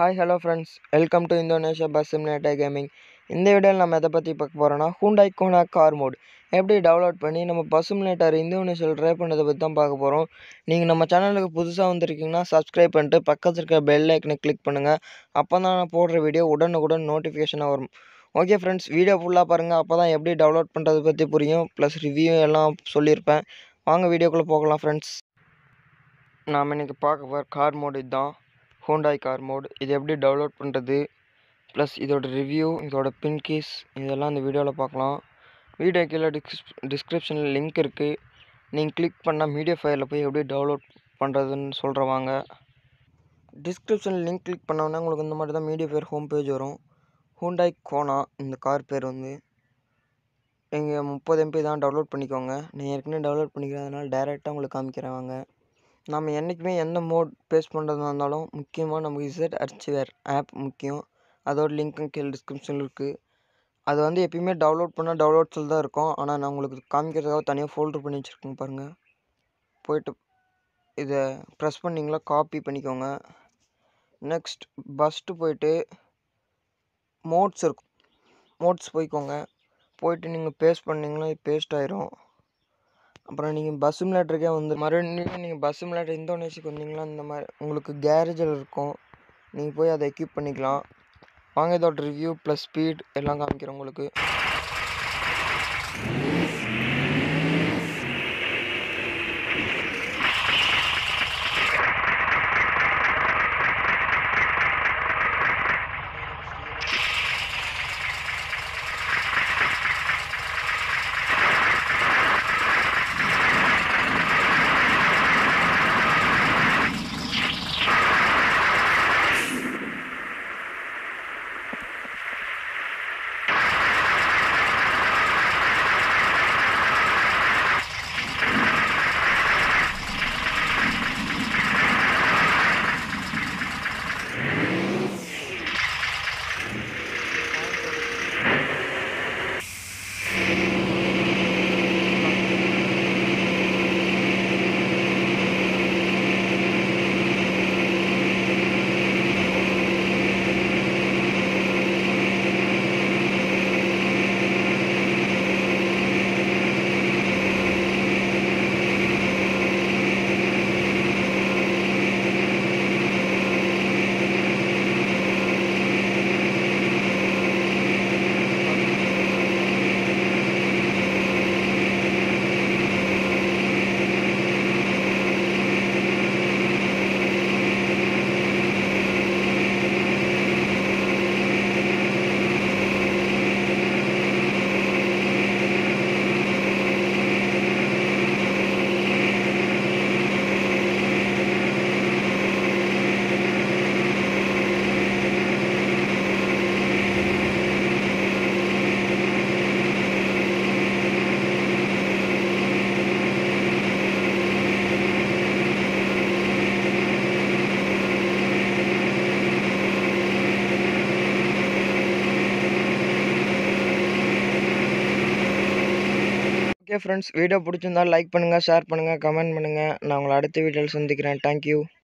hi hello friends welcome to Indonesia bus simulator gaming இந்த வீடியோவில் நம்ம எதை பற்றி பார்க்க போகிறோன்னா ஹூண்டாய் கோனா கார் மோட் எப்படி டவுன்லோட் பண்ணி நம்ம பஸ் சிமுலேட்டர் இந்தோனேஷியாவில் ட்ரை பண்ணுறதை பற்றி தான் பார்க்க போகிறோம் நீங்கள் நம்ம சேனலுக்கு புதுசாக வந்திருக்கீங்கன்னா சப்ஸ்கிரைப் பண்ணிட்டு பக்கத்தில் இருக்க பெல் ஐக்கனை கிளிக் பண்ணுங்கள் அப்போ தான் நான் போடுற வீடியோ உடனுக்குடன் நோட்டிஃபிகேஷனாக வரும் ஓகே ஃப்ரெண்ட்ஸ் வீடியோ ஃபுல்லாக பாருங்கள் அப்போ தான் எப்படி டவுன்லோட் பண்ணுறது பற்றி புரியும் ப்ளஸ் ரிவ்யூ எல்லாம் சொல்லியிருப்பேன் வாங்க வீடியோக்குள்ளே போகலாம் ஃப்ரெண்ட்ஸ் நாம் இன்றைக்கி பார்க்க போகிற கார் மோடு இதுதான் ஹூண்டாய் கார் மோட் இது எப்படி டவுன்லோட் பண்ணுறது ப்ளஸ் இதோட ரிவ்யூ இதோட பின் கீஸ் இதெல்லாம் இந்த வீடியோவில் பார்க்கலாம் வீடியோ கீழே டிஸ்கிரிப் டிஸ்கிரிப்ஷனில் லிங்க் இருக்குது நீங்கள் கிளிக் பண்ணால் மீடியா ஃபைலில் போய் எப்படி டவுன்லோட் பண்ணுறதுன்னு சொல்கிறேன் வாங்க டிஸ்கிரிப்ஷனில் லிங்க் கிளிக் பண்ணோன்னா உங்களுக்கு இந்த மாதிரி தான் மீடியா ஃபயர் ஹோம் பேஜ் வரும் ஹூண்டாய் கோனா இந்த கார் பேர் வந்து நீங்கள் முப்பது எம்பி தான் டவுன்லோட் பண்ணிக்கோங்க நான் ஏற்கனவே டவுன்லோட் பண்ணிக்கிறதுனால டேரெக்டாக உங்களுக்கு காமிக்கிறேன் வாங்க நம்ம என்றைக்குமே எந்த மோட் பேஸ்ட் பண்ணுறதா இருந்தாலும் முக்கியமாக நமக்கு இசட் அர்ச்சிவேர் ஆப் முக்கியம் அதோட லிங்க்கும் கீழே டிஸ்கிரிப்ஷனில் இருக்குது அது வந்து எப்பயுமே டவுன்லோட் பண்ணால் டவுன்லோட்ஸில் தான் இருக்கும் ஆனால் நான் உங்களுக்கு காமிக்கிறதுக்காக தனியாக ஃபோல்டர் பண்ணி வச்சுருக்கேன் பாருங்கள் போயிட்டு இதை ப்ரெஸ் பண்ணிங்களா காப்பி பண்ணிக்கோங்க நெக்ஸ்ட் பஸ்ட்டு போயிட்டு மோட்ஸ் இருக்கும் மோட்ஸ் போய்க்கோங்க போயிட்டு நீங்கள் பேஸ்ட் பண்ணிங்கன்னா பேஸ்ட் ஆயிரும் அப்புறம் நீங்கள் பஸ் சிமுலேட்டருக்கே வந்து மறுபடியும் நீங்கள் பஸ் சிமுலேட்டர் இந்தோனேஷியாக்கு வந்தீங்கன்னா இந்த மாதிரி உங்களுக்கு கேரேஜில் இருக்கும் நீங்கள் போய் அதை எக்யூப் பண்ணிக்கலாம் வாங்க இதோட ரிவ்யூ ப்ளஸ் ஸ்பீட் எல்லாம் காமிக்கிறேன் உங்களுக்கு ஓகே ஃப்ரெண்ட்ஸ் வீடியோ பிடிச்சிருந்தா லைக் பண்ணுங்கள் ஷேர் பண்ணுங்கள் கமெண்ட் பண்ணுங்கள் நான் உங்களை அடுத்த வீடியோவில் சந்திக்கிறேன் தேங்க்யூ